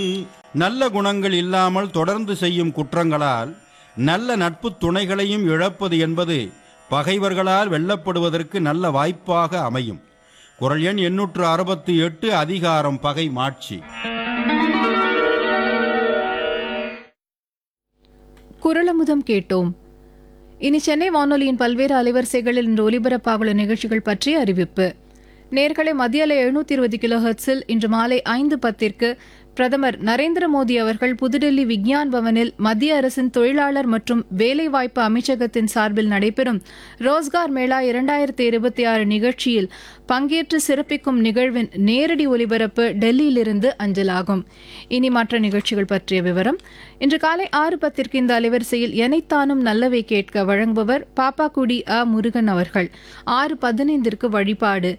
நல்ல குணங்கள் இல்லாமல் தொடர்ந்து செய்யும் குற்றங்களால் நல்ல நட்பு துணைகளையும் இழப்பது என்பது பகைவர்களால் வெல்லப்படுவதற்கு நல்ல வாய்ப்பாக அமையும் குரல் எண் எண்ணூற்று அறுபத்தி எட்டு அதிகாரம் பகை மாட்சி குரலமுதம் கேட்டோம் இனி சென்னை வானொலியின் பல்வேறு அலைவரிசைகளில் இன்று ஒலிபரப்பாகுள்ள நிகழ்ச்சிகள் பற்றிய அறிவிப்பு நேர்களை மத்திய அலை எழுநூத்தி இருபது கிலோ ஹெர்ட்ஸில் இன்று மாலை ஐந்து பத்திற்கு பிரதமர் நரேந்திர மோடி அவர்கள் புதுடெல்லி விக்ஞான் பவனில் மத்திய அரசின் தொழிலாளர் மற்றும் வேலைவாய்ப்பு அமைச்சகத்தின் சார்பில் நடைபெறும் ரோஸ்கார் மேளா இரண்டாயிரத்தி இருபத்தி ஆறு நிகழ்ச்சியில் பங்கேற்று சிறப்பிக்கும் நிகழ்வின் நேரடி ஒலிபரப்பு டெல்லியிலிருந்து அஞ்சலாகும் இனி மற்ற நிகழ்ச்சிகள் பற்றிய விவரம் இன்று காலை ஆறு பத்திற்கு இந்த அலைவரிசையில் எனைத்தானும் நல்லவை கேட்க வழங்குபவர் பாப்பாக்குடி அ முருகன் அவர்கள் ஆறு பதினைந்திற்கு வழிபாடு